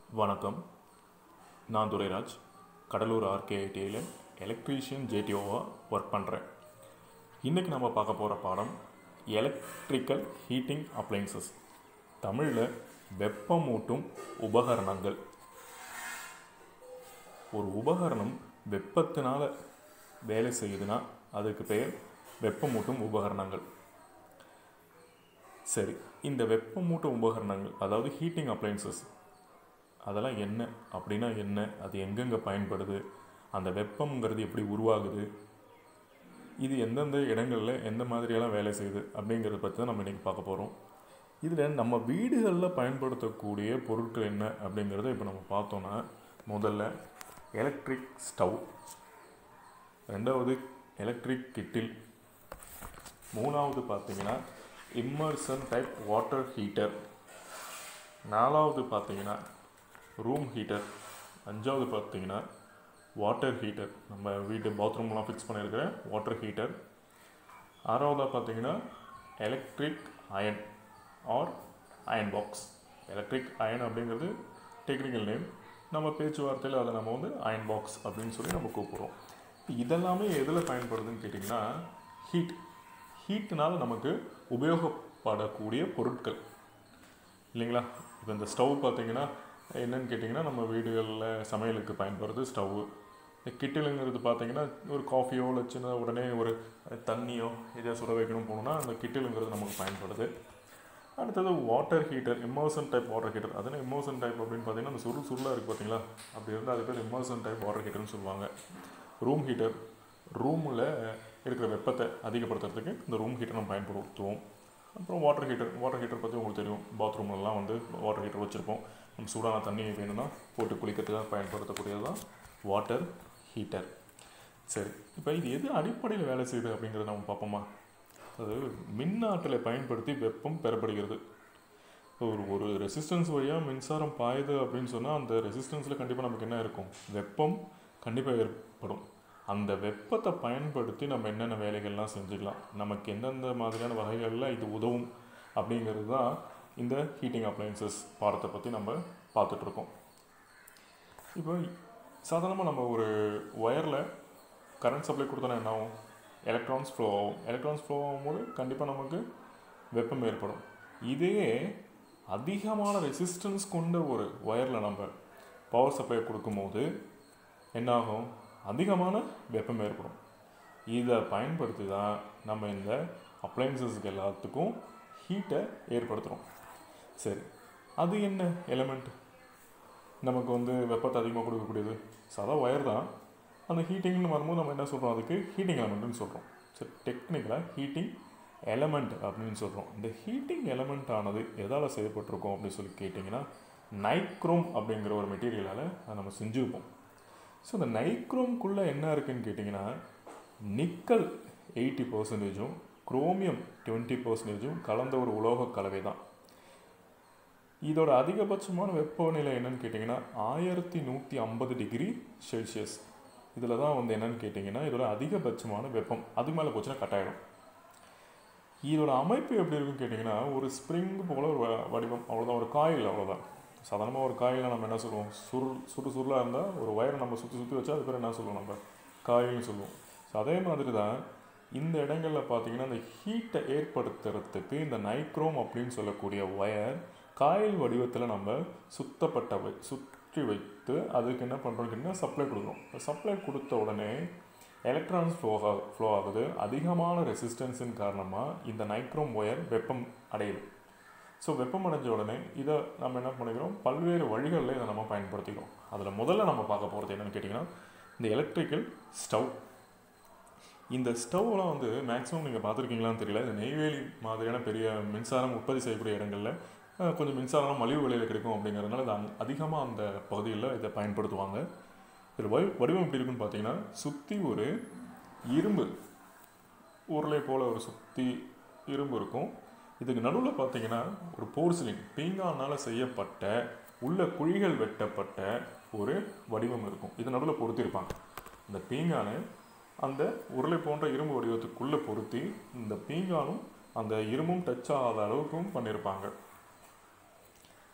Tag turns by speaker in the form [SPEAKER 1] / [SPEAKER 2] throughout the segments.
[SPEAKER 1] வணக்கம் நான் துரைராஜ் கடலூர் ஆர்கேஐடியில் எலக்ட்ரீஷியன் ஜேடிஓவாக ஒர்க் பண்ணுறேன் இன்றைக்கி நம்ம பார்க்க போகிற பாடம் எலக்ட்ரிக்கல் ஹீட்டிங் அப்ளைன்சஸ் தமிழில் வெப்பமூட்டும் உபகரணங்கள் ஒரு உபகரணம் வெப்பத்தினால் வேலை செய்யுதுன்னா அதுக்கு பெயர் வெப்பமூட்டும் உபகரணங்கள் சரி இந்த வெப்பமூட்டும் உபகரணங்கள் அதாவது ஹீட்டிங் அப்ளைன்சஸ் அதெல்லாம் என்ன அப்படின்னா என்ன அது எங்கெங்கே பயன்படுது அந்த வெப்பம்ங்கிறது எப்படி உருவாகுது இது எந்தெந்த இடங்களில் எந்த மாதிரியெல்லாம் வேலை செய்யுது அப்படிங்கிறத பற்றி தான் நம்ம இன்றைக்கி பார்க்க போகிறோம் இதில் நம்ம வீடுகளில் பயன்படுத்தக்கூடிய பொருட்கள் என்ன அப்படிங்கிறத இப்போ நம்ம பார்த்தோன்னா முதல்ல எலக்ட்ரிக் ஸ்டவ் ரெண்டாவது எலக்ட்ரிக் கிட்டில் மூணாவது பார்த்தீங்கன்னா இம்மர்சன் டைப் வாட்டர் ஹீட்டர் நாலாவது பார்த்தீங்கன்னா ரூம் ஹீட்டர் அஞ்சாவது பார்த்தீங்கன்னா வாட்டர் ஹீட்டர் நம்ம வீட்டு பாத்ரூம்லாம் ஃபிக்ஸ் பண்ணியிருக்கிற வாட்டர் ஹீட்டர் ஆறாவதாக பார்த்தீங்கன்னா electric iron or iron box electric iron அப்படிங்கிறது டெக்னிக்கல் நேம் நம்ம பேச்சுவார்த்தையில் அதை நம்ம வந்து அயன் பாக்ஸ் அப்படின்னு சொல்லி நம்ம கூப்பிட்றோம் இதெல்லாமே எதில் பயன்படுதுன்னு கேட்டிங்கன்னா ஹீட் ஹீட்னால் நமக்கு உபயோகப்படக்கூடிய பொருட்கள் இல்லைங்களா இப்போ இந்த ஸ்டவ் பார்த்தீங்கன்னா என்னன்னு கேட்டிங்கன்னா நம்ம வீடுகளில் சமையலுக்கு பயன்படுறது ஸ்டவ்வு இந்த கிட்டிலுங்கிறது பார்த்தீங்கன்னா ஒரு காஃபியோ இல்லை சின்ன உடனே ஒரு தண்ணியோ எதையோ சுட வைக்கணும் போகணுன்னா அந்த கிட்டிலுங்கிறது நமக்கு பயன்படுது அடுத்தது water heater immersion type water heater அதுனா இம்மர்சன் டைப் அப்படின்னு பார்த்தீங்கன்னா அந்த சுருள் சுருளாக இருக்குது பார்த்தீங்களா அப்படி இருந்தால் அது பேர் இம்மர்சன் டைப் வாட்டர் ஹீட்டர்னு சொல்லுவாங்க ரூம் ஹீட்டர் ரூமில் இருக்கிற வெப்பத்தை அதிகப்படுத்துறதுக்கு இந்த ரூம் ஹீட்டர் நம்ம பயன்படுத்துவோம் அப்புறம் வாட்டர் ஹீட்டர் வாட்டர் ஹீட்டர் பற்றி உங்களுக்கு தெரியும் பாத்ரூம்லலாம் வந்து வாட்டர் ஹீட்டர் வச்சுருப்போம் நம்ம சூடான தண்ணி வேணும்னா போட்டு குளிக்கிறதுக்காக பயன்படுத்தக்கூடியது தான் வாட்டர் ஹீட்டர் சரி இப்போ இது எது அடிப்படையில் வேலை செய்யுது அப்படிங்கிறத நம்ம பார்ப்போமா அது மின் ஆற்றலை பயன்படுத்தி வெப்பம் பெறப்படுகிறது ஒரு ஒரு ரெசிஸ்டன்ஸ் வழியாக மின்சாரம் பாயுது அப்படின்னு சொன்னால் அந்த ரெசிஸ்டன்ஸில் கண்டிப்பாக நமக்கு என்ன இருக்கும் வெப்பம் கண்டிப்பாக ஏற்படும் அந்த வெப்பத்தை பயன்படுத்தி நம்ம என்னென்ன வேலைகள்லாம் செஞ்சுக்கலாம் நமக்கு எந்தெந்த மாதிரியான வகைகளில் இது உதவும் அப்படிங்கிறது தான் இந்த ஹீட்டிங் அப்ளைன்சஸ் பாடத்தை பற்றி நம்ம பார்த்துட்ருக்கோம் இப்போ சாதாரணமாக நம்ம ஒரு ஒயரில் கரண்ட் சப்ளை கொடுத்தோன்னா என்ன ஆகும் எலக்ட்ரான்ஸ் ஃப்ளோ ஆகும் எலக்ட்ரான்ஸ் ஃப்ளோ ஆகும்போது கண்டிப்பாக நமக்கு வெப்பம் ஏற்படும் இதே அதிகமான ரெசிஸ்டன்ஸ் கொண்ட ஒரு ஒயரில் நம்ம பவர் சப்ளை கொடுக்கும்போது என்னாகும் அதிகமான வெப்பம் ஏற்படும் இதை பயன்படுத்தி தான் நம்ம இந்த அப்ளைன்சஸ்க்கு எல்லாத்துக்கும் ஹீட்டை ஏற்படுத்துகிறோம் சரி அது என்ன எலமெண்ட் நமக்கு வந்து வெப்பத்தை அதிகமாக கொடுக்கக்கூடியது சாதா ஒயர் தான் அந்த ஹீட்டிங்னு வரும்போது நம்ம என்ன சொல்கிறோம் அதுக்கு ஹீட்டிங் எலமெண்ட்னு சொல்கிறோம் சரி டெக்னிக்கலாக ஹீட்டிங் எலமெண்ட் அப்படின்னு சொல்கிறோம் இந்த ஹீட்டிங் எலமெண்ட் ஆனது எதால் செய்யப்பட்டிருக்கோம் அப்படின்னு சொல்லி கேட்டிங்கன்னா நைக்ரோம் அப்படிங்கிற ஒரு மெட்டீரியலால் அதை நம்ம செஞ்சுருப்போம் ஸோ இந்த நைக்ரோம்குள்ளே என்ன இருக்குன்னு கேட்டிங்கன்னா நிக்கல் எயிட்டி பர்சன்டேஜும் குரோமியம் டுவெண்ட்டி பர்சன்டேஜும் கலந்த ஒரு உலோக கலவை தான் இதோட அதிகபட்சமான வெப்பநிலை என்னன்னு கேட்டிங்கன்னா ஆயிரத்தி நூற்றி ஐம்பது டிகிரி செல்சியஸ் இதில் தான் வந்து என்னன்னு கேட்டிங்கன்னா இதோட அதிகபட்சமான வெப்பம் அது மேலே போச்சுன்னா கட்டாயிடும் இதோட அமைப்பு எப்படி இருக்குன்னு கேட்டிங்கன்னா ஒரு ஸ்ப்ரிங் போல் ஒரு வடிவம் அவ்வளோதான் ஒரு காயில் அவ்வளோதான் சாதாரணமாக ஒரு காயில் நம்ம என்ன சொல்லுவோம் சுருள் சுட்டு சுருளாக இருந்தால் ஒரு ஒயரை நம்ம சுற்றி சுற்றி வச்சா அது பேர் என்ன சொல்லுவோம் நம்ம காயில்னு சொல்லுவோம் ஸோ அதே மாதிரி தான் இந்த இடங்களில் பார்த்தீங்கன்னா இந்த ஹீட்டை ஏற்படுத்துறதுக்கு இந்த நைக்ரோம் அப்படின்னு சொல்லக்கூடிய ஒயர் காயில் வடிவத்தில் நம்ம சுத்தப்பட்ட வை சுற்றி வைத்து அதுக்கு என்ன பண்ணுறோம் கேட்டிங்கன்னா சப்ளை கொடுக்குறோம் சப்ளை கொடுத்த உடனே எலக்ட்ரான்ஸ் ஃப்ளோ ஆக ஃப்ளோ ஆகுது அதிகமான ரெசிஸ்டன்ஸின் காரணமாக இந்த நைக்ரோம் ஒயர் வெப்பம் அடையுது ஸோ வெப்பம் அடைஞ்ச உடனே இதை நம்ம என்ன பண்ணிக்கிறோம் பல்வேறு வழிகளில் இதை நம்ம பயன்படுத்திக்கிறோம் அதில் முதல்ல நம்ம பார்க்க போகிறது என்னென்னு கேட்டிங்கன்னா இந்த எலக்ட்ரிக்கல் ஸ்டவ் இந்த ஸ்டவ்லாம் வந்து மேக்ஸிமம் நீங்கள் பார்த்துருக்கீங்களான்னு தெரியல இந்த நெய்வேலி மாதிரியான பெரிய மின்சாரம் உற்பத்தி செய்யக்கூடிய இடங்களில் கொஞ்சம் மின்சாரம் மலிவு விலையில் கிடைக்கும் அப்படிங்கிறதுனால இது அதிகமாக அந்த பகுதியில் இதை பயன்படுத்துவாங்க இதில் வடி வடிவம் எப்படி இருக்குன்னு பார்த்தீங்கன்னா சுற்றி ஒரு இரும்பு உருளை போல் ஒரு சுற்றி இரும்பு இருக்கும் இதுக்கு நடுவில் பார்த்தீங்கன்னா ஒரு போர்சிலின் பீங்கானால் செய்யப்பட்ட உள்ள குழிகள் வெட்டப்பட்ட ஒரு வடிவம் இருக்கும் இது நடுவில் பொருத்திருப்பாங்க இந்த பீங்கானை அந்த உருளை போன்ற இரும்பு வடிவத்துக்குள்ளே பொருத்தி இந்த பீங்கானும் அந்த இரும்பும் டச் ஆகாத அளவுக்கும் பண்ணியிருப்பாங்க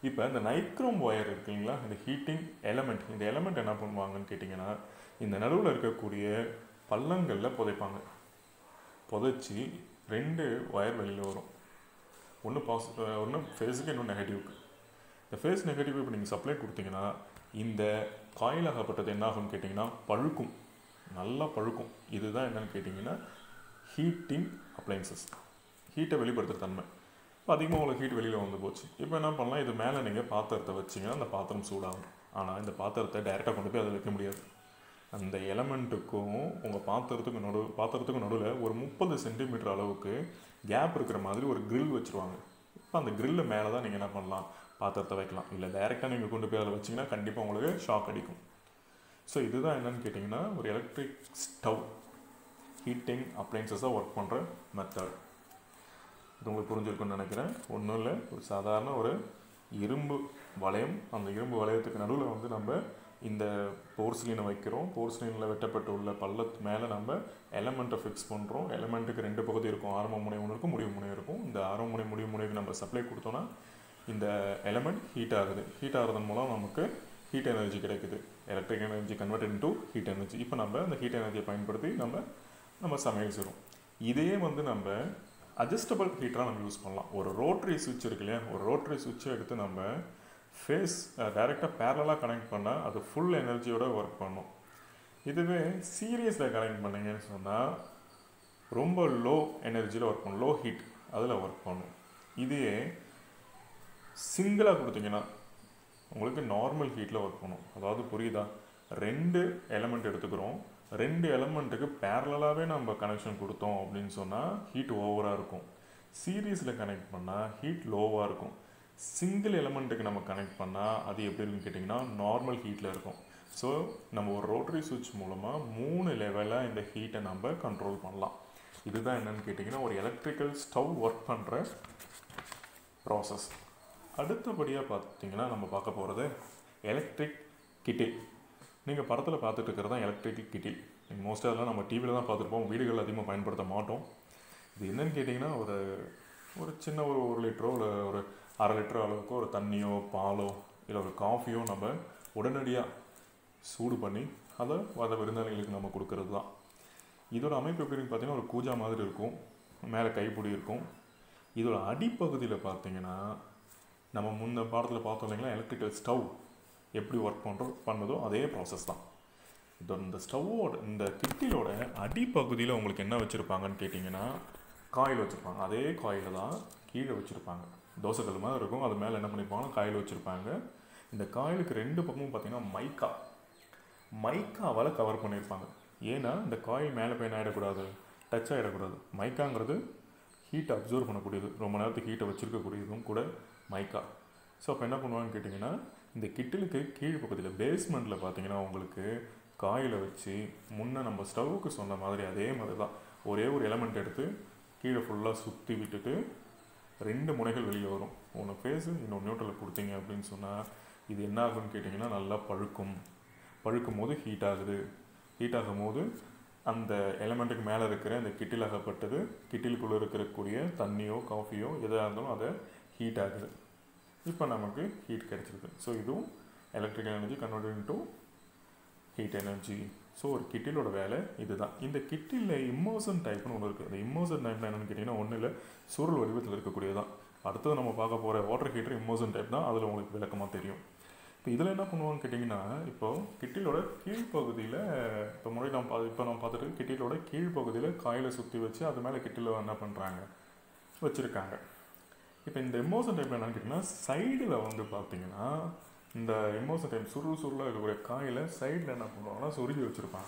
[SPEAKER 1] இப்போ இந்த நைக்ரோம் ஒயர் இருக்குங்களா இந்த ஹீட்டிங் எலமெண்ட் இந்த எலமெண்ட் என்ன பண்ணுவாங்கன்னு கேட்டிங்கன்னா இந்த நடுவில் இருக்கக்கூடிய பள்ளங்களில் புதைப்பாங்க புதைச்சி ரெண்டு ஒயர் வெளியில் வரும் ஒன்று பாஸ் ஒன்று ஃபேஸுக்கு இன்னும் நெகட்டிவ்க்கு இந்த ஃபேஸ் நெகட்டிவ் இப்போ நீங்கள் சப்ளை கொடுத்தீங்கன்னா இந்த காயில் ஆகப்பட்டது என்ன ஆகும்னு கேட்டிங்கன்னா பழுக்கும் நல்லா பழுக்கும் இதுதான் என்னன்னு கேட்டிங்கன்னா ஹீட்டிங் அப்ளைன்சஸ் ஹீட்டை வெளிப்படுத்துகிற தன்மை இப்போ அதிகமாக உங்களுக்கு ஹீட் வெளியில் வந்து போச்சு இப்போ என்ன பண்ணலாம் இது மேலே நீங்கள் பாத்திரத்தை வச்சிங்கன்னா அந்த பாத்திரம் சூடாகும் ஆனால் இந்த பாத்திரத்தை டைரெக்டாக கொண்டு போய் அதில் வைக்க முடியாது அந்த எலமெண்ட்டுக்கும் உங்கள் பாத்திரத்துக்கும் நடு பாத்திரத்துக்கும் நடுவில் ஒரு முப்பது சென்டிமீட்டர் அளவுக்கு கேப் இருக்கிற மாதிரி ஒரு grill வச்சுருவாங்க இப்போ அந்த grill மேலே தான் நீங்கள் என்ன பண்ணலாம் பாத்திரத்தை வைக்கலாம் இல்லை டைரெக்டாக நீங்கள் கொண்டு போய் அதில் வச்சிங்கன்னா கண்டிப்பாக உங்களுக்கு ஷாக் அடிக்கும் ஸோ இதுதான் என்னன்னு கேட்டிங்கன்னா ஒரு எலக்ட்ரிக் ஸ்டவ் ஹீட்டிங் அப்ளைன்சஸாக ஒர்க் பண்ணுற மெத்தட் இது உங்களுக்கு புரிஞ்சிருக்கும்னு நினைக்கிறேன் ஒன்றும் இல்லை ஒரு சாதாரண ஒரு இரும்பு வளையம் அந்த இரும்பு வளையத்துக்கு நடுவில் வந்து நம்ம இந்த போர்ஸ்லினை வைக்கிறோம் போர்ஸ்லினில் வெட்டப்பட்டு உள்ள பள்ளத்து மேலே நம்ம எலமெண்ட்டை ஃபிக்ஸ் பண்ணுறோம் எலமெண்ட்டுக்கு ரெண்டு பகுதி இருக்கும் ஆரம்ப முனை ஒன்று இருக்கும் முடிவு முனை இருக்கும் இந்த ஆரம்ப முனை முடிவு முனைக்கு நம்ம சப்ளை கொடுத்தோன்னா இந்த எலமெண்ட் ஹீட் ஆகுது ஹீட் ஆகிறதன் மூலம் நமக்கு ஹீட் எனர்ஜி கிடைக்குது electric energy convert into heat energy இப்போ நம்ம அந்த ஹீட் எனர்ஜியை பயன்படுத்தி நம்ம நம்ம சமையல் செய்கிறோம் இதே வந்து நம்ம அட்ஜஸ்டபிள் ஹீட்டராக நம்ம யூஸ் பண்ணலாம் ஒரு ரோட்ரி சுவிட்ச் இருக்கு இல்லையா ஒரு ரோட்ரி சுவிட்சை எடுத்து நம்ம ஃபேஸ் டைரெக்டாக பேரலாக கனெக்ட் பண்ணால் அது ஃபுல் எனர்ஜியோட ஒர்க் பண்ணும் இதுவே சீரியஸில் கனெக்ட் பண்ணீங்கன்னு சொன்னால் ரொம்ப லோ எனர்ஜியில் ஒர்க் பண்ணும் லோ ஹீட் அதில் ஒர்க் பண்ணும் இதே சிங்கிளாக கொடுத்தீங்கன்னா உங்களுக்கு நார்மல் ஹீட்டில் ஒர்க் பண்ணும் அதாவது புரியுதா ரெண்டு எலமெண்ட் எடுத்துக்கிறோம் ரெண்டு எலமெண்ட்டுக்கு பேரலாகவே நம்ம கனெக்ஷன் கொடுத்தோம் அப்படின்னு சொன்னால் ஹீட் ஓவராக இருக்கும் சீரீஸில் கனெக்ட் பண்ணால் ஹீட் லோவாக இருக்கும் சிங்கிள் எலமெண்ட்டுக்கு நம்ம கனெக்ட் பண்ணால் அது எப்படி இருக்குன்னு கேட்டிங்கன்னா நார்மல் ஹீட்டில் இருக்கும் ஸோ நம்ம ஒரு ரோட்டரி சுவிட்ச் மூலமாக மூணு லெவலாக இந்த ஹீட்டை நம்ம கண்ட்ரோல் பண்ணலாம் இதுதான் என்னன்னு கேட்டிங்கன்னா ஒரு எலக்ட்ரிக்கல் ஸ்டவ் ஒர்க் பண்ணுற ப்ராசஸ் அடுத்தபடியாக பார்த்தீங்கன்னா நம்ம பார்க்க போகிறது எலக்ட்ரிக் கிட்டில் நீங்கள் படத்தில் பார்த்துட்டு இருக்கிறது தான் எலக்ட்ரிக் கிட்டில் நீங்கள் மோஸ்ட்டாக அதெல்லாம் நம்ம டிவியில் தான் பார்த்துருப்போம் வீடுகள் அதிகமாக பயன்படுத்த மாட்டோம் இது என்னன்னு கேட்டிங்கன்னா ஒரு ஒரு சின்ன ஒரு ஒரு லிட்டரோ இல்லை ஒரு அரை லிட்டர் அளவுக்கு ஒரு தண்ணியோ பாலோ இல்லை ஒரு காஃபியோ நம்ம உடனடியாக சூடு பண்ணி அதை அதை விருந்தாளிகளுக்கு நம்ம கொடுக்கறது தான் இதோட அமைப்பு எப்படின்னு பார்த்தீங்கன்னா ஒரு கூஜா மாதிரி இருக்கும் மேலே கைப்பிடி இருக்கும் இதோட அடிப்பகுதியில் பார்த்தீங்கன்னா நம்ம முன்ன பாடத்தில் பார்த்தோம் இல்லைங்களா எலக்ட்ரிக்கல் ஸ்டவ் எப்படி ஒர்க் பண்ணுறோம் பண்ணதோ அதே ப்ராசஸ் தான் இதோட இந்த ஸ்டவ்வோட இந்த கிட்டிலோட அடிப்பகுதியில் உங்களுக்கு என்ன வச்சுருப்பாங்கன்னு கேட்டிங்கன்னா காயில் வச்சுருப்பாங்க அதே காயில் தான் கீழே வச்சுருப்பாங்க தோசைக்கல் மாதிரி இருக்கும் அது மேலே என்ன பண்ணிப்பாங்க காயில் வச்சுருப்பாங்க இந்த காயிலுக்கு ரெண்டு பக்கமும் பார்த்தீங்கன்னா மைக்கா மைக்காவால் கவர் பண்ணியிருப்பாங்க ஏன்னா இந்த காயில் மேலே போய் என்ன ஆகிடக்கூடாது டச் ஆகிடக்கூடாது மைக்காங்கிறது ஹீட் அப்சர்வ் பண்ணக்கூடியது ரொம்ப நேரத்துக்கு ஹீட்டை வச்சுருக்கக்கூடியதும் கூட மைக்கா ஸோ அப்போ என்ன பண்ணுவாங்கன்னு கேட்டிங்கன்னா இந்த கிட்டிலுக்கு கீழ் பக்கத்தில் பேஸ்மெண்ட்டில் பார்த்தீங்கன்னா உங்களுக்கு காயில் வச்சு முன்னே நம்ம ஸ்டவ்வுக்கு சொன்ன மாதிரி அதே மாதிரி தான் ஒரே ஒரு எலமெண்ட் எடுத்து கீழே ஃபுல்லாக சுற்றி விட்டுட்டு ரெண்டு முனைகள் வெளியில் வரும் ஒன்று ஃபேஸு இன்னொன்று நியூட்ரலில் கொடுத்தீங்க அப்படின்னு சொன்னால் இது என்ன ஆகும்னு கேட்டிங்கன்னா நல்லா பழுக்கும் பழுக்கும் போது ஹீட் ஆகுது ஹீட் ஆகும் போது அந்த எலமெண்ட்டுக்கு மேலே இருக்கிற அந்த கிட்டில் ஆகப்பட்டது கிட்டிலுக்குள்ளே இருக்கக்கூடிய தண்ணியோ காஃபியோ எதாக இருந்தாலும் அதை ஹீட் ஆகுது இப்போ நமக்கு ஹீட் கிடச்சிருக்கு ஸோ இதுவும் electrical energy convert to heat energy so ஒரு கிட்டிலோட வேலை இதுதான் இந்த கிட்டிலில் இம்மோசன் டைப்னு ஒன்று இருக்குது அந்த இம்மோசன் டைப்னா என்னென்னு கேட்டிங்கன்னா ஒன்றும் இல்லை சுருள் வடிவத்தில் இருக்கக்கூடியதான் அடுத்தது நம்ம பார்க்க போகிற வாட்டர் ஹீட்டர் இம்மோசன் டைப் தான் அதில் உங்களுக்கு விளக்கமாக தெரியும் இப்போ இதில் என்ன பண்ணுவாங்கன்னு கேட்டிங்கன்னா இப்போது கிட்டிலோட கீழ்ப்பகுதியில் இப்போ முன்னாடி நம்ம பா இப்போ நம்ம பார்த்துட்டு கிட்டிலோட கீழ்ப்பகுதியில் காயிலை சுற்றி வச்சு அது மேலே கிட்டில் என்ன பண்ணுறாங்க வச்சுருக்காங்க இப்போ இந்த எமோஷன் டைப் என்னன்னு கேட்டிங்கன்னா சைடில் வந்து பார்த்தீங்கன்னா இந்த எமோஷன் டைப் சுருள் சுருளாக இருக்கக்கூடிய காயில் சைடில் என்ன பண்ணுவாங்கன்னா சொருகி வச்சுருப்பாங்க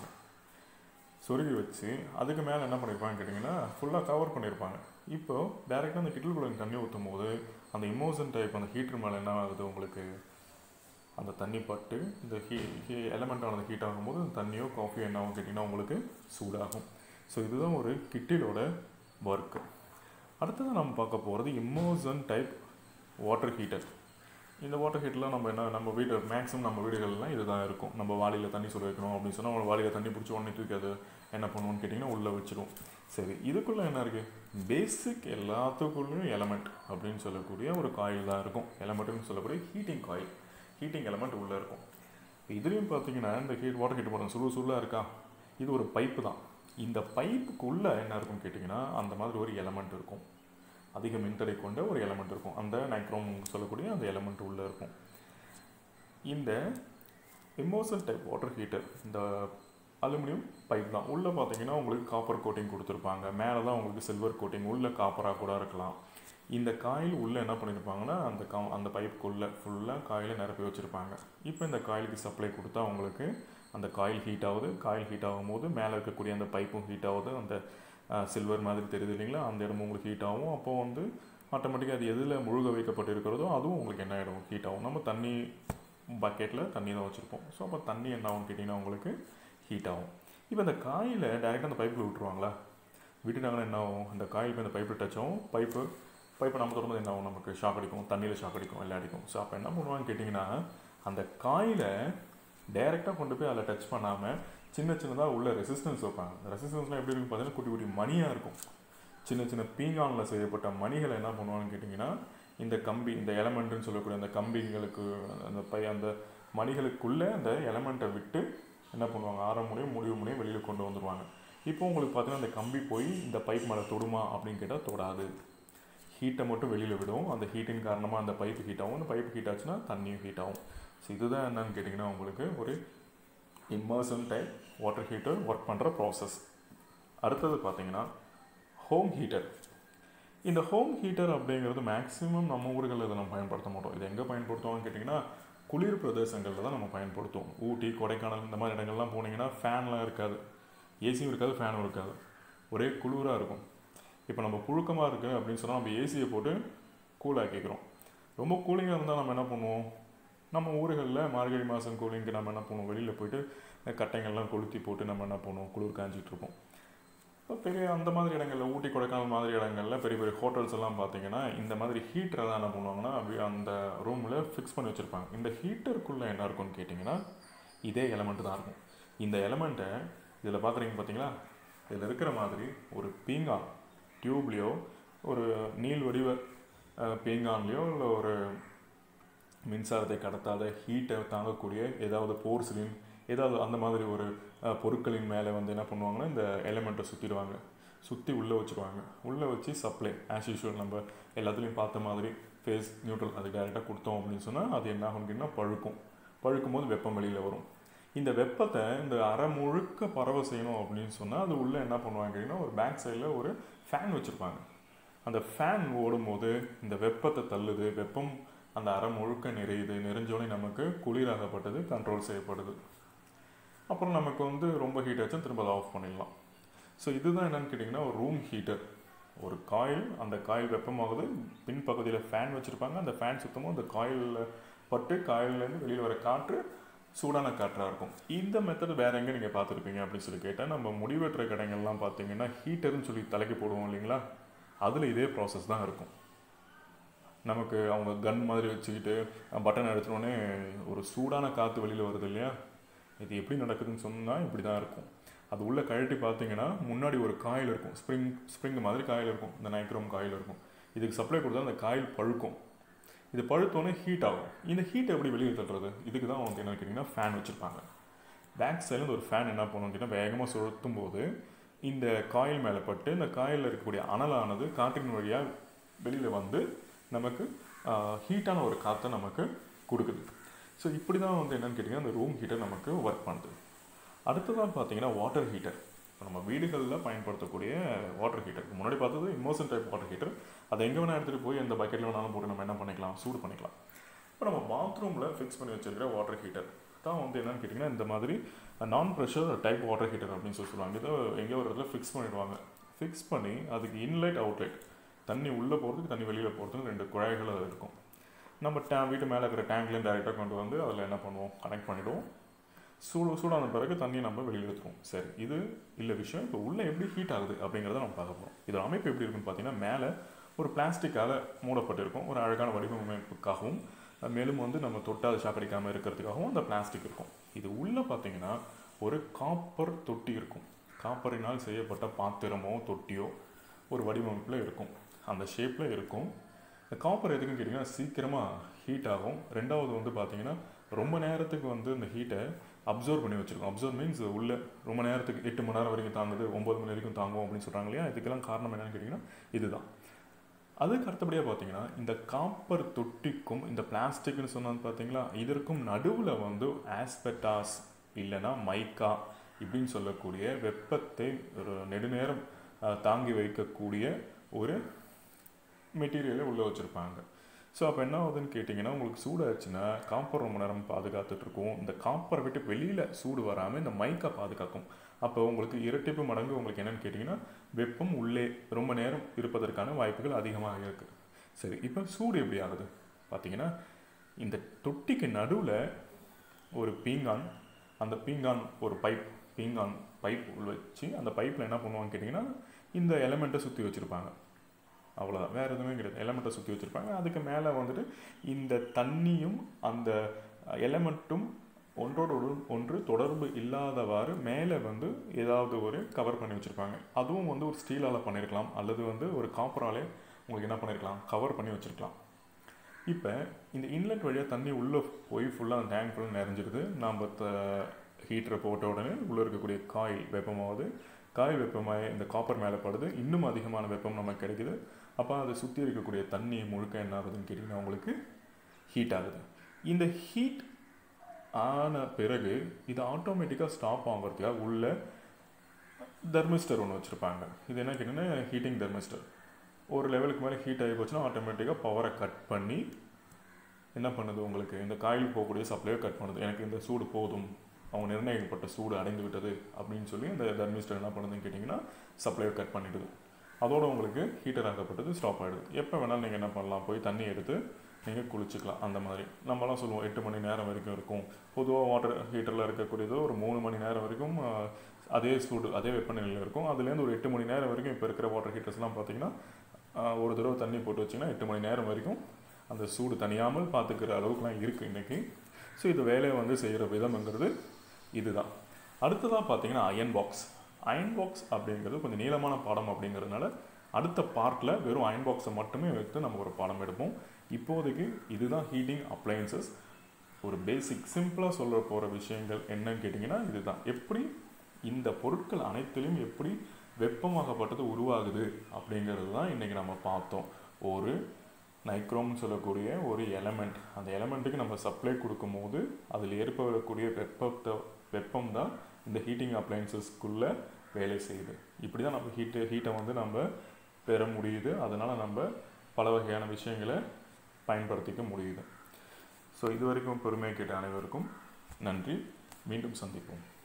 [SPEAKER 1] சொருகி வச்சு அதுக்கு மேலே என்ன பண்ணியிருப்பாங்கன்னு கேட்டிங்கன்னா ஃபுல்லாக கவர் பண்ணியிருப்பாங்க இப்போது டேரெக்டாக அந்த கிட்டிலுக்குள்ள தண்ணி ஊற்றும் போது அந்த இமோஷன் டைப் அந்த ஹீட்டர் மேலே என்ன ஆகுது உங்களுக்கு அந்த தண்ணி பட்டு இந்த ஹீ ஹீ எலமெண்ட்டானது ஹீட் ஆகும்போது அந்த தண்ணியோ காஃபியோ என்ன ஆகும் கேட்டிங்கன்னா உங்களுக்கு சூடாகும் ஸோ இதுதான் ஒரு கிட்டிலோட ஒர்க்கு அடுத்தது நம்ம பார்க்க போகிறது இம்மோசன் டைப் வாட்டர் ஹீட்டர் இந்த வாட்டர் ஹீட்டர்லாம் நம்ம என்ன நம்ம வீடு மேக்ஸிமம் நம்ம வீடுகள்லாம் இதுதான் இருக்கும் நம்ம வாளியில் தண்ணி சுட வைக்கணும் அப்படின்னு சொன்னால் வாளியில் தண்ணி பிடிச்சி உடனே தூக்கி அது என்ன பண்ணுவோம்னு கேட்டிங்கன்னா உள்ளே வச்சிடும் சரி இதுக்குள்ளே என்ன இருக்குது பேசிக் எல்லாத்துக்குள்ளேயும் எலமெண்ட் அப்படின்னு சொல்லக்கூடிய ஒரு காயில் தான் இருக்கும் எலமெண்ட்டுன்னு சொல்லக்கூடிய ஹீட்டிங் காயில் ஹீட்டிங் எலமெண்ட் உள்ளே இருக்கும் இதுலேயும் பார்த்தீங்கன்னா இந்த ஹீட் வாட்டர் ஹீட்டர் போடுற சுடு சுருளாக இருக்கா இது ஒரு பைப்பு தான் இந்த பைப்புக்குள்ளே என்ன இருக்கும்னு கேட்டிங்கன்னா அந்த மாதிரி ஒரு எலமெண்ட் இருக்கும் அதிக மின்தடை கொண்ட ஒரு எலமெண்ட் இருக்கும் அந்த நைக்ரோம் சொல்லக்கூடிய அந்த எலமெண்ட் உள்ளே இருக்கும் இந்த இமோசல் டைப் வாட்டர் ஹீட்டர் இந்த அலுமினியம் பைப் தான் உள்ளே பார்த்தீங்கன்னா உங்களுக்கு காப்பர் கோட்டிங் கொடுத்துருப்பாங்க மேலே தான் உங்களுக்கு சில்வர் கோட்டிங் உள்ளே காப்பராக கூட இருக்கலாம் இந்த காயில் உள்ளே என்ன பண்ணியிருப்பாங்கன்னா அந்த கா அந்த பைப்புக்குள்ளே ஃபுல்லாக காயிலை நிரப்பி வச்சுருப்பாங்க இப்போ இந்த காயிலுக்கு சப்ளை கொடுத்தா உங்களுக்கு அந்த காயில் ஹீட் ஆகுது காயில் ஹீட் ஆகும்போது மேலே இருக்கக்கூடிய அந்த பைப்பும் ஹீட் ஆகுது அந்த சில்வர் மாதிரி தெரியுது இல்லைங்களா அந்த இடமும் உங்களுக்கு ஹீட் ஆகும் அப்போ வந்து ஆட்டோமேட்டிக்காக அது எதில் முழுக வைக்கப்பட்டிருக்கிறதோ அதுவும் உங்களுக்கு என்ன ஆகிடும் ஹீட் ஆகும் நம்ம தண்ணி பக்கெட்டில் தண்ணி தான் வச்சுருப்போம் ஸோ அப்போ தண்ணி என்ன ஆகும் கேட்டிங்கன்னா உங்களுக்கு ஹீட் ஆகும் இப்போ இந்த காயில் டைரெக்டாக அந்த பைப்பில் விட்டுருவாங்களா விட்டுட்டாங்கன்னா என்ன ஆகும் அந்த காயில் போய் அந்த பைப்பில் டச் ஆகும் பைப்பு பைப்பை நம்ம தொடர்ந்து என்ன ஆகும் நமக்கு ஷாக் அடிக்கும் தண்ணியில் ஷாக் அடிக்கும் எல்லாம் அடிக்கும் ஸோ அப்போ என்ன பண்ணுவாங்கன்னு கேட்டிங்கன்னா அந்த காயிலை டைரெக்டாக கொண்டு போய் அதில் டச் பண்ணாமல் சின்ன சின்னதாக உள்ள ரெசிஸ்டன்ஸ் வைப்பாங்க அந்த ரெசிஸ்டன்ஸ்லாம் எப்படி இருக்கும் பார்த்தீங்கன்னா குட்டி குட்டி மணியாக இருக்கும் சின்ன சின்ன பீங்கானில் செய்யப்பட்ட மணிகளை என்ன பண்ணுவாங்கன்னு கேட்டிங்கன்னா இந்த கம்பி இந்த எலமெண்ட்டுன்னு சொல்லக்கூடிய அந்த கம்பிங்களுக்கு அந்த பை அந்த மணிகளுக்குள்ளே அந்த எலமெண்ட்டை விட்டு என்ன பண்ணுவாங்க ஆரம் முனையும் முடிவு முனையும் வெளியில் கொண்டு வந்துடுவாங்க இப்போ உங்களுக்கு பார்த்தீங்கன்னா அந்த கம்பி போய் இந்த பைப் மேலே தொடுமா அப்படின்னு கேட்டால் தொடாது ஹீட்டை மட்டும் வெளியில் விடும் அந்த ஹீட்டின் காரணமாக அந்த பைப்பு ஹீட் ஆகும் அந்த பைப்பு ஹீட் ஆச்சுன்னா தண்ணியும் ஹீட் ஆகும் ஸோ இதுதான் என்னன்னு கேட்டிங்கன்னா உங்களுக்கு ஒரு immersion type water heater work பண்ணுற ப்ராசஸ் அடுத்தது பார்த்தீங்கன்னா ஹோம் ஹீட்டர் இந்த ஹோம் ஹீட்டர் அப்படிங்கிறது மேக்ஸிமம் நம்ம ஊர்களில் இதை நம்ம பயன்படுத்த மாட்டோம் இது எங்கே பயன்படுத்துவோம்னு கேட்டிங்கன்னா குளிர் பிரதேசங்களில் தான் நம்ம பயன்படுத்துவோம் ஊட்டி கொடைக்கானல் இந்த மாதிரி இடங்கள்லாம் போனீங்கன்னா ஃபேன்லாம் இருக்காது ஏசியும் இருக்காது ஃபேனும் இருக்காது ஒரே குளிராக இருக்கும் இப்போ நம்ம புழுக்கமாக இருக்குது அப்படின்னு சொன்னால் நம்ம ஏசியை போட்டு கூலாக்கிக்கிறோம் ரொம்ப கூலிங்காக இருந்தால் நம்ம என்ன பண்ணுவோம் நம்ம ஊர்களில் மார்கழி மாதம் கூலிங்க்கு நம்ம என்ன பண்ணுவோம் வெளியில் போயிட்டு கட்டைங்கள்லாம் கொளுத்தி போட்டு நம்ம என்ன பண்ணுவோம் குளிர் காய்ஞ்சிட்டு இருப்போம் இப்போ பெரிய அந்த மாதிரி இடங்களில் ஊட்டி கொடைக்கானல் மாதிரி இடங்களில் பெரிய பெரிய ஹோட்டல்ஸ் எல்லாம் பார்த்தீங்கன்னா இந்த மாதிரி ஹீட்டரை தான் என்ன பண்ணுவாங்கன்னா அப்படி அந்த ரூமில் ஃபிக்ஸ் பண்ணி வச்சுருப்பாங்க இந்த ஹீட்டருக்குள்ளே என்ன இருக்கும்னு கேட்டிங்கன்னா இதே எலமெண்ட் தான் இருக்கும் இந்த எலமெண்ட்டை இதில் பார்க்குறீங்க பார்த்தீங்களா இதில் இருக்கிற மாதிரி ஒரு பீங்கான் டியூப்லேயோ ஒரு நீள் வடிவ பீங்கான்லேயோ இல்லை ஒரு மின்சாரத்தை கடத்தாத ஹீட்டை தாங்கக்கூடிய ஏதாவது போர்ஸ்லின் ஏதாவது அந்த மாதிரி ஒரு பொருட்களின் மேலே வந்து என்ன பண்ணுவாங்கன்னா இந்த எலிமெண்ட்டை சுற்றிடுவாங்க சுற்றி உள்ளே வச்சுருவாங்க உள்ளே வச்சு சப்ளை ஆஸ் யூஷுவல் நம்ம எல்லாத்துலேயும் பார்த்த மாதிரி ஃபேஸ் நியூட்ரல் அது டேரெக்டாக கொடுத்தோம் அப்படின்னு சொன்னால் அது என்ன ஆகும் அப்படின்னா பழுக்கும் பழுக்கும் போது வெப்பம் வெளியில் வரும் இந்த வெப்பத்தை இந்த அரை முழுக்க பரவ செய்யணும் அப்படின்னு சொன்னால் அது உள்ளே என்ன பண்ணுவாங்க அப்படின்னா ஒரு பேக் சைடில் ஒரு ஃபேன் வச்சுருப்பாங்க அந்த ஃபேன் ஓடும்போது இந்த வெப்பத்தை தள்ளுது வெப்பம் அந்த அரை முழுக்க நிறையுது நிறைஞ்சோடனே நமக்கு குளிராகப்பட்டது கண்ட்ரோல் செய்யப்படுது அப்புறம் நமக்கு வந்து ரொம்ப ஹீட் ஆச்சும் திரும்ப அதை ஆஃப் பண்ணிடலாம் ஸோ இதுதான் என்னென்னு கேட்டிங்கன்னா ஒரு ரூம் ஹீட்டர் ஒரு காயில் அந்த காயில் வெப்பமாகுது பின்பகுதியில் ஃபேன் வச்சுருப்பாங்க அந்த ஃபேன் சுத்தமும் அந்த காயிலில் பட்டு காயிலேருந்து வெளியில் வர காற்று சூடான காற்றாக இருக்கும் இந்த மெத்தட் வேறு எங்கே நீங்கள் பார்த்துருப்பீங்க அப்படின்னு சொல்லி கேட்டால் நம்ம முடிவெட்டுற கடைகள்லாம் பார்த்தீங்கன்னா ஹீட்டர்னு சொல்லி தலைக்கு போடுவோம் இல்லைங்களா அதில் இதே ப்ராசஸ் தான் இருக்கும் நமக்கு அவங்க கன் மாதிரி வச்சுக்கிட்டு பட்டன் அடித்தோடனே ஒரு சூடான காற்று வெளியில் வருது இல்லையா இது எப்படி நடக்குதுன்னு சொன்னால் இப்படி தான் இருக்கும் அது உள்ளே கழட்டி பார்த்தீங்கன்னா முன்னாடி ஒரு காயில் இருக்கும் ஸ்ப்ரிங் ஸ்ப்ரிங் மாதிரி காயில் இருக்கும் இந்த நைக்ரோம் காயில் இருக்கும் இதுக்கு சப்ளை கொடுத்தா அந்த காயில் பழுக்கும் இது பழுத்தோடனே ஹீட் ஆகும் இந்த ஹீட் எப்படி வெளியே தள்ளுறது இதுக்கு தான் வந்து என்ன கேட்டிங்கன்னா ஃபேன் வச்சுருப்பாங்க பேக் சைடில் ஒரு ஃபேன் என்ன பண்ணும் கேட்டால் வேகமாக சுழத்தும் போது இந்த காயில் மேலே பட்டு இந்த காயிலில் இருக்கக்கூடிய அனலானது காற்றின் வழியாக வெளியில் வந்து நமக்கு ஹீட்டான ஒரு காற்றை நமக்கு கொடுக்குது ஸோ இப்படி தான் வந்து என்னென்னு கேட்டிங்கன்னா அந்த ரூம் ஹீட்டர் நமக்கு ஒர்க் பண்ணுது அடுத்ததான் பார்த்தீங்கன்னா வாட்டர் ஹீட்டர் இப்போ நம்ம வீடுகளில் பயன்படுத்தக்கூடிய வாட்டர் ஹீட்டர் முன்னாடி பார்த்தது இமோஷன் டைப் வாட்டர் ஹீட்டர் அதை எங்கே வேணால் எடுத்துகிட்டு போய் எந்த பக்கெட்டில் வேணாலும் போட்டு நம்ம என்ன பண்ணிக்கலாம் சூடு பண்ணிக்கலாம் இப்போ நம்ம பாத்ரூமில் ஃபிக்ஸ் பண்ணி வச்சிருக்கிற வாட்டர் ஹீட்டர் தான் வந்து என்னென்னு கேட்டிங்கன்னா இந்த மாதிரி நான் ப்ரெஷர் டைப் வாட்டர் ஹீட்டர் அப்படின்னு சொல்லி சொல்லுவாங்க இதை எங்கேயோ ஒரு இடத்துல ஃபிக்ஸ் பண்ணிடுவாங்க ஃபிக்ஸ் பண்ணி அதுக்கு இன்லைட் அவுட்லைட் தண்ணி உள்ளே போகிறதுக்கு தண்ணி வெளியில் போகிறதுக்கு ரெண்டு குழாய்கள் அது இருக்கும் நம்ம டே வீட்டு மேலே இருக்கிற டேங்க்லேயும் டேரெக்டாக கொண்டு வந்து அதில் என்ன பண்ணுவோம் கனெக்ட் பண்ணிவிடுவோம் சூடு சூடான பிறகு தண்ணியை நம்ம வெளியில் எடுத்துருவோம் சரி இது இல்லை விஷயம் இப்போ உள்ளே எப்படி ஹீட் ஆகுது அப்படிங்கிறத நம்ம பார்க்க போகிறோம் இதோட அமைப்பு எப்படி இருக்குன்னு பார்த்தீங்கன்னா மேலே ஒரு பிளாஸ்டிக்கால் மூடப்பட்டிருக்கும் ஒரு அழகான வடிவமைப்புக்காகவும் அஹ் மேலும் வந்து நம்ம தொட்டால் ஷாக் அடிக்காமல் இருக்கிறதுக்காகவும் அந்த பிளாஸ்டிக் இருக்கும் இது உள்ளே பார்த்தீங்கன்னா ஒரு காப்பர் தொட்டி இருக்கும் காப்பரினால் செய்யப்பட்ட பாத்திரமோ தொட்டியோ ஒரு வடிவமைப்பில் இருக்கும் அந்த ஷேப்பில் இருக்கும் இந்த காப்பர் எதுக்குன்னு கேட்டிங்கன்னா சீக்கிரமாக ஹீட் ஆகும் ரெண்டாவது வந்து பார்த்தீங்கன்னா ரொம்ப நேரத்துக்கு வந்து இந்த ஹீட்டை அப்சர்வ் பண்ணி வச்சுருக்கோம் அப்சர்வ் மீன்ஸ் உள்ள ரொம்ப நேரத்துக்கு எட்டு மணி நேரம் வரைக்கும் தாங்குது ஒம்பது மணி வரைக்கும் தாங்கும் அப்படின்னு சொல்கிறாங்க இல்லையா இதுக்கெல்லாம் காரணம் என்னன்னு கேட்டிங்கன்னா இதுதான் அதுக்கு அடுத்தபடியாக பார்த்தீங்கன்னா இந்த காப்பர் தொட்டிக்கும் இந்த பிளாஸ்டிக்னு சொன்னது பார்த்தீங்களா இதற்கும் நடுவில் வந்து ஆஸ்பெட்டாஸ் இல்லைன்னா மைக்கா இப்படின்னு சொல்லக்கூடிய வெப்பத்தை ஒரு நெடுநேரம் அஹ், தாங்கி வைக்கக்கூடிய ஒரு மெட்டீரியலை உள்ளே வச்சுருப்பாங்க ஸோ அப்போ என்ன ஆகுதுன்னு கேட்டிங்கன்னா உங்களுக்கு சூடாச்சுன்னா காப்பர் ரொம்ப நேரம் பாதுகாத்துட்டு இருக்கும் இந்த காப்பரை விட்டு வெளியில் சூடு வராமல் இந்த மைக்கா பாதுகாக்கும் அப்போ உங்களுக்கு இரட்டிப்பு மடங்கு உங்களுக்கு என்னன்னு கேட்டிங்கன்னா வெப்பம் உள்ளே ரொம்ப நேரம் இருப்பதற்கான வாய்ப்புகள் அதிகமாக இருக்குது சரி இப்போ சூடு எப்படி ஆகுது பார்த்தீங்கன்னா இந்த தொட்டிக்கு நடுவில் ஒரு பீங்கான் அந்த பீங்கான் ஒரு பைப் பீங்கான் பைப் உள்ள வச்சு அந்த பைப்பில் என்ன பண்ணுவாங்க கேட்டிங்கன்னா இந்த எலமெண்ட்டை சுற்றி வச்சுருப்பாங்க அவ்வளோதான் வேறு எதுவுமே கிடையாது எலமெண்ட்டை சுற்றி வச்சுருப்பாங்க அதுக்கு மேலே வந்துட்டு இந்த தண்ணியும் அந்த எலமெண்ட்டும் ஒன்றோடு ஒன்று- ஒன்று தொடர்பு இல்லாதவாறு மேலே வந்து ஏதாவது ஒரு கவர் பண்ணி வச்சுருப்பாங்க அதுவும் வந்து ஒரு ஸ்டீலால் பண்ணியிருக்கலாம் அல்லது வந்து ஒரு காப்பராலே உங்களுக்கு என்ன பண்ணியிருக்கலாம் கவர் பண்ணி வச்சுருக்கலாம் இப்போ இந்த இன்லெட் வழியாக தண்ணி உள்ளே போய் ஃபுல்லாக அந்த டேங்க் ஃபுல்லாக நிறைஞ்சிருது நாம் ஹீட்டரை போட்ட உடனே உள்ளே இருக்கக்கூடிய காயில் வெப்பமாகுது காயில் வெப்பமாக இந்த காப்பர் மேலே படுது இன்னும் அதிகமான வெப்பம் நமக்கு கிடைக்குது அப்போ அதை சுற்றி இருக்கக்கூடிய தண்ணி முழுக்க என்ன ஆகுதுன்னு கேட்டிங்கன்னா உங்களுக்கு ஹீட் ஆகுது இந்த ஹீட் ஆன பிறகு இது ஆட்டோமேட்டிக்காக ஸ்டாப் ஆகிறதுக்காக உள்ள தெர்மிஸ்டர் ஒன்று வச்சுருப்பாங்க இது என்ன கேட்டிங்கன்னா ஹீட்டிங் தெர்மிஸ்டர் ஒரு லெவலுக்கு மேலே ஹீட் ஆகி போச்சுன்னா ஆட்டோமேட்டிக்காக பவரை கட் பண்ணி என்ன பண்ணுது உங்களுக்கு இந்த காயில் போகக்கூடிய சப்ளையை கட் பண்ணுது எனக்கு இந்த சூடு போதும் அவங்க நிர்ணயிக்கப்பட்ட சூடு அடைந்து விட்டது அப்படின்னு சொல்லி இந்த தெர்மிஸ்டர் என்ன பண்ணுதுன்னு கேட்டிங்கன்னா சப்ளையை கட் பண்ணிடுது அதோட உங்களுக்கு ஹீட்டர் ஆக்கப்பட்டது ஸ்டாப் ஆகிடுது எப்போ வேணாலும் நீங்கள் என்ன பண்ணலாம் போய் தண்ணி எடுத்து நீங்கள் குளிச்சுக்கலாம் அந்த மாதிரி நம்மலாம் சொல்லுவோம் எட்டு மணி நேரம் வரைக்கும் இருக்கும் பொதுவாக வாட்டர் ஹீட்டரில் இருக்கக்கூடியது ஒரு மூணு மணி நேரம் வரைக்கும் ஆஹ், அதே சூடு அதே வெப்பநிலையில் இருக்கும் அதுலேருந்து ஒரு எட்டு மணி நேரம் வரைக்கும் இப்போ இருக்கிற வாட்டர் ஹீட்டர்ஸ்லாம் பார்த்தீங்கன்னா ஆஹ், ஒரு தடவை தண்ணி போட்டு வச்சிங்கன்னா எட்டு மணி நேரம் வரைக்கும் அந்த சூடு தனியாமல் பார்த்துக்கிற அளவுக்குலாம் இருக்குது இன்றைக்கி ஸோ இது வேலையை வந்து செய்கிற விதம்ங்கிறது இதுதான் அடுத்ததாக பார்த்தீங்கன்னா அயன் பாக்ஸ் அயன் பாக்ஸ் அப்படிங்கிறது கொஞ்சம் நீளமான பாடம் அப்படிங்கிறதுனால அடுத்த பார்ட்டில் வெறும் அயன் பாக்ஸை மட்டுமே வைத்து நம்ம ஒரு பாடம் எடுப்போம் இப்போதைக்கு இதுதான் ஹீட்டிங் அப்ளையன்சஸ் ஒரு பேசிக் சிம்பிளாக சொல்ல போகிற விஷயங்கள் என்னன்னு கேட்டிங்கன்னா இதுதான் எப்படி இந்த பொருட்கள் அனைத்திலும் எப்படி வெப்பமாகப்பட்டது உருவாகுது அப்படிங்கிறது தான் இன்றைக்கி நம்ம பார்த்தோம் ஒரு நைக்ரோம்னு சொல்லக்கூடிய ஒரு எலமெண்ட் அந்த எலமெண்ட்டுக்கு நம்ம சப்ளை கொடுக்கும்போது அதில் ஏற்படக்கூடிய வெப்பத்தை வெப்பம் தான் இந்த ஹீட்டிங் அப்ளையன்சஸ்க்குள்ளே வேலை செய்யுது இப்படி தான் நம்ம ஹீட்டு ஹீட்டை வந்து நம்ம பெற முடியுது அதனால் நம்ம பல வகையான விஷயங்களை பயன்படுத்திக்க முடியுது ஸோ இது வரைக்கும் பொறுமை கேட்ட அனைவருக்கும் நன்றி மீண்டும் சந்திப்போம்